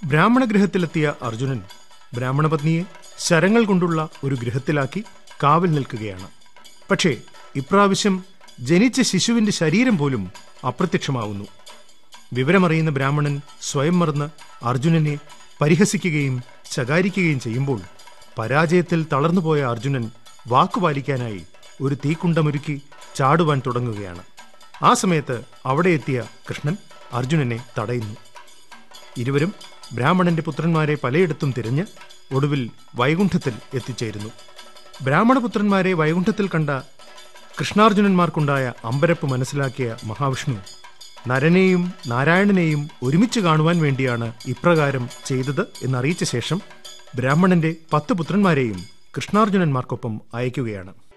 ബ്രാഹ്മണഗൃഹത്തിലെത്തിയ അർജുനൻ ബ്രാഹ്മണപത്നിയെ ശരങ്ങൾ കൊണ്ടുള്ള ഒരു ഗൃഹത്തിലാക്കി കാവൽ നിൽക്കുകയാണ് പക്ഷേ ഇപ്രാവശ്യം ജനിച്ച ശിശുവിന്റെ ശരീരം പോലും അപ്രത്യക്ഷമാവുന്നു വിവരമറിയുന്ന ബ്രാഹ്മണൻ സ്വയം മറന്ന് അർജുനനെ പരിഹസിക്കുകയും ശകാരിക്കുകയും ചെയ്യുമ്പോൾ പരാജയത്തിൽ തളർന്നുപോയ അർജുനൻ വാക്കുപാലിക്കാനായി ഒരു തീക്കുണ്ടമൊരുക്കി ചാടുവാൻ തുടങ്ങുകയാണ് ആ സമയത്ത് അവിടെ എത്തിയ കൃഷ്ണൻ അർജുനനെ തടയുന്നു ഇരുവരും ബ്രാഹ്മണന്റെ പുത്രന്മാരെ പലയിടത്തും തിരഞ്ഞ് ഒടുവിൽ വൈകുണ്ഠത്തിൽ എത്തിച്ചേരുന്നു ബ്രാഹ്മണപുത്രന്മാരെ വൈകുണ്ഠത്തിൽ കണ്ട കൃഷ്ണാർജുനന്മാർക്കുണ്ടായ അമ്പരപ്പ് മനസ്സിലാക്കിയ മഹാവിഷ്ണു നരനെയും നാരായണനെയും ഒരുമിച്ച് കാണുവാൻ വേണ്ടിയാണ് ഇപ്രകാരം ചെയ്തത് എന്നറിയിച്ച ശേഷം ബ്രാഹ്മണന്റെ പത്ത് പുത്രന്മാരെയും കൃഷ്ണാർജുനന്മാർക്കൊപ്പം അയക്കുകയാണ്